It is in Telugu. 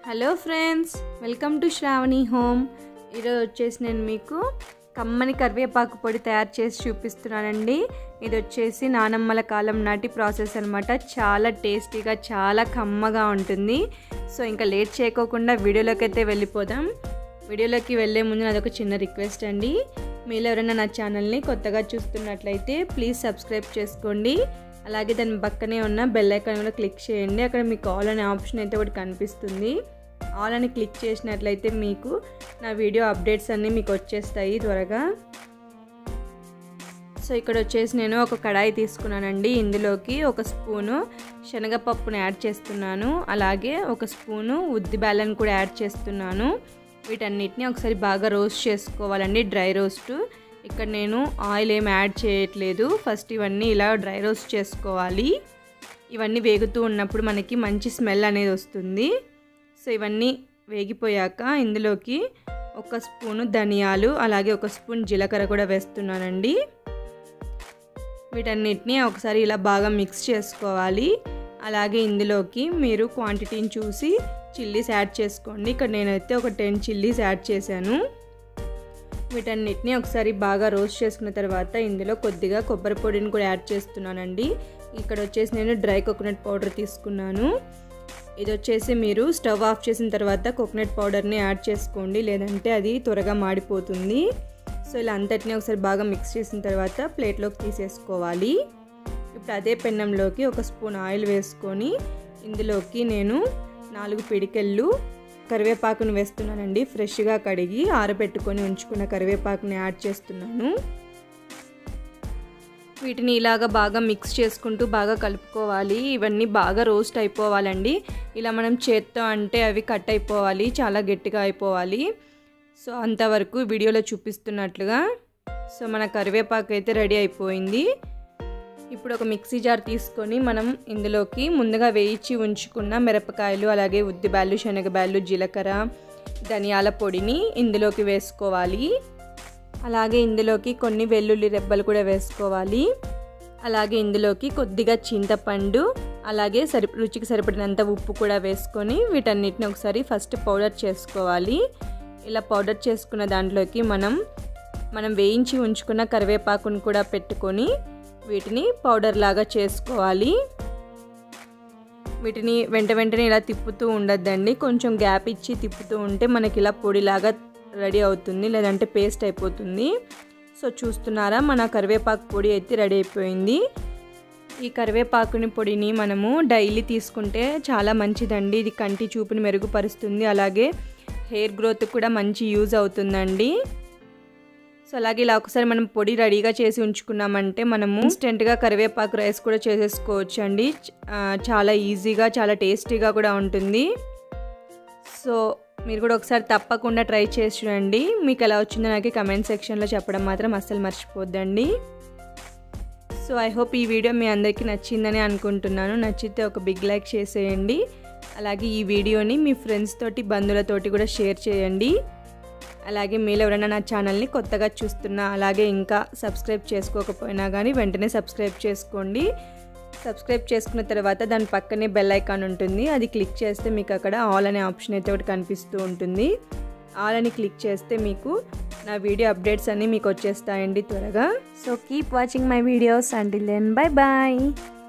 hello friends welcome to Shravani home ఈరోజు వచ్చేసి నేను మీకు కమ్మని కరివేపాకు పొడి తయారు చేసి చూపిస్తున్నానండి ఇది వచ్చేసి నానమ్మల కాలం నాటి ప్రాసెస్ అనమాట చాలా టేస్టీగా చాలా కమ్మగా ఉంటుంది సో ఇంకా లేట్ చేయకోకుండా వీడియోలోకి అయితే వెళ్ళిపోదాం వీడియోలోకి వెళ్ళే ముందు నాదొక చిన్న రిక్వెస్ట్ అండి మీలో ఎవరైనా నా ఛానల్ని కొత్తగా చూస్తున్నట్లయితే ప్లీజ్ సబ్స్క్రైబ్ చేసుకోండి అలాగే దాని పక్కనే ఉన్న బెల్ ఐకాన్ కూడా క్లిక్ చేయండి అక్కడ మీకు ఆల్ అనే ఆప్షన్ అయితే ఒకటి కనిపిస్తుంది ఆల్ అని క్లిక్ చేసినట్లయితే మీకు నా వీడియో అప్డేట్స్ అన్నీ మీకు వచ్చేస్తాయి త్వరగా సో ఇక్కడ వచ్చేసి నేను ఒక కడాయి తీసుకున్నానండి ఇందులోకి ఒక స్పూను శనగపప్పును యాడ్ చేస్తున్నాను అలాగే ఒక స్పూను ఉద్ది బెల్లని కూడా యాడ్ చేస్తున్నాను వీటన్నిటిని ఒకసారి బాగా రోస్ట్ చేసుకోవాలండి డ్రై రోస్ట్ ఇక్కడ నేను ఆయిల్ ఏం యాడ్ చేయట్లేదు ఫస్ట్ ఇవన్నీ ఇలా డ్రై రోస్ట్ చేసుకోవాలి ఇవన్నీ వేగుతూ ఉన్నప్పుడు మనకి మంచి స్మెల్ అనేది వస్తుంది సో ఇవన్నీ వేగిపోయాక ఇందులోకి ఒక స్పూను ధనియాలు అలాగే ఒక స్పూన్ జీలకర్ర కూడా వేస్తున్నానండి వీటన్నిటిని ఒకసారి ఇలా బాగా మిక్స్ చేసుకోవాలి అలాగే ఇందులోకి మీరు క్వాంటిటీని చూసి చిల్లీస్ యాడ్ చేసుకోండి ఇక్కడ నేనైతే ఒక టెన్ చిల్లీస్ యాడ్ చేశాను వీటన్నిటిని ఒకసారి బాగా రోస్ట్ చేసుకున్న తర్వాత ఇందులో కొద్దిగా కొబ్బరి పొడిని కూడా యాడ్ చేస్తున్నానండి ఇక్కడ వచ్చేసి నేను డ్రై కోకోనట్ పౌడర్ తీసుకున్నాను ఇది వచ్చేసి మీరు స్టవ్ ఆఫ్ చేసిన తర్వాత కోకోనట్ పౌడర్ని యాడ్ చేసుకోండి లేదంటే అది త్వరగా మాడిపోతుంది సో ఇలా అంతటిని ఒకసారి బాగా మిక్స్ చేసిన తర్వాత ప్లేట్లోకి తీసేసుకోవాలి ఇప్పుడు అదే పెన్నంలోకి ఒక స్పూన్ ఆయిల్ వేసుకొని ఇందులోకి నేను నాలుగు పిడికెళ్ళు కరివేపాకును వేస్తున్నానండి ఫ్రెష్గా కడిగి ఆరబెట్టుకొని ఉంచుకున్న కరివేపాకుని యాడ్ చేస్తున్నాను వీటిని ఇలాగ బాగా మిక్స్ చేసుకుంటూ బాగా కలుపుకోవాలి ఇవన్నీ బాగా రోస్ట్ అయిపోవాలండి ఇలా మనం చేత్తో అంటే అవి కట్ అయిపోవాలి చాలా గట్టిగా అయిపోవాలి సో అంతవరకు వీడియోలో చూపిస్తున్నట్లుగా సో మన కరివేపాకు అయితే రెడీ అయిపోయింది ఇప్పుడు ఒక మిక్సీ జార్ తీసుకొని మనం ఇందులోకి ముందుగా వేయించి ఉంచుకున్న మిరపకాయలు అలాగే ఉద్దిబ్యాళ్ళు శనగబ్యాళ్ళు జీలకర్ర ధనియాల పొడిని ఇందులోకి వేసుకోవాలి అలాగే ఇందులోకి కొన్ని వెల్లుల్లి రెబ్బలు కూడా వేసుకోవాలి అలాగే ఇందులోకి కొద్దిగా చింతపండు అలాగే సరి రుచికి సరిపడినంత ఉప్పు కూడా వేసుకొని వీటన్నిటిని ఒకసారి ఫస్ట్ పౌడర్ చేసుకోవాలి ఇలా పౌడర్ చేసుకున్న దాంట్లోకి మనం మనం వేయించి ఉంచుకున్న కరివేపాకును కూడా పెట్టుకొని వీటిని పౌడర్ లాగా చేసుకోవాలి వీటిని వెంట వెంటనే ఇలా తిప్పుతూ ఉండొద్దండి కొంచెం గ్యాప్ ఇచ్చి తిప్పుతూ ఉంటే మనకి ఇలా పొడిలాగా రెడీ అవుతుంది లేదంటే పేస్ట్ అయిపోతుంది సో చూస్తున్నారా మన కరివేపాకు పొడి అయితే రెడీ అయిపోయింది ఈ కరివేపాకుని పొడిని మనము డైలీ తీసుకుంటే చాలా మంచిదండి ఇది కంటి చూపుని మెరుగుపరుస్తుంది అలాగే హెయిర్ గ్రోత్ కూడా మంచి యూజ్ అవుతుందండి సో అలాగే ఇలా ఒకసారి మనం పొడి రెడీగా చేసి ఉంచుకున్నామంటే మనము ఇన్స్టెంట్గా కరివేపాకు రైస్ కూడా చేసేసుకోవచ్చు అండి చాలా ఈజీగా చాలా టేస్టీగా కూడా ఉంటుంది సో మీరు కూడా ఒకసారి తప్పకుండా ట్రై చేసి చూడండి మీకు ఎలా వచ్చిందో నాకు కమెంట్ సెక్షన్లో చెప్పడం మాత్రం అస్సలు మర్చిపోద్దండి సో ఐ హోప్ ఈ వీడియో మీ అందరికీ నచ్చిందని అనుకుంటున్నాను నచ్చితే ఒక బిగ్ లైక్ చేసేయండి అలాగే ఈ వీడియోని మీ ఫ్రెండ్స్ తోటి బంధువులతోటి కూడా షేర్ చేయండి అలాగే మీరు ఎవరైనా నా ఛానల్ని కొత్తగా చూస్తున్నా అలాగే ఇంకా సబ్స్క్రైబ్ చేసుకోకపోయినా కానీ వెంటనే సబ్స్క్రైబ్ చేసుకోండి సబ్స్క్రైబ్ చేసుకున్న తర్వాత దాని పక్కనే బెల్ ఐకాన్ ఉంటుంది అది క్లిక్ చేస్తే మీకు అక్కడ ఆల్ అనే ఆప్షన్ అయితే ఒకటి కనిపిస్తూ ఉంటుంది ఆల్ అని క్లిక్ చేస్తే మీకు నా వీడియో అప్డేట్స్ అన్నీ మీకు వచ్చేస్తాయండి త్వరగా so keep watching my videos until then bye bye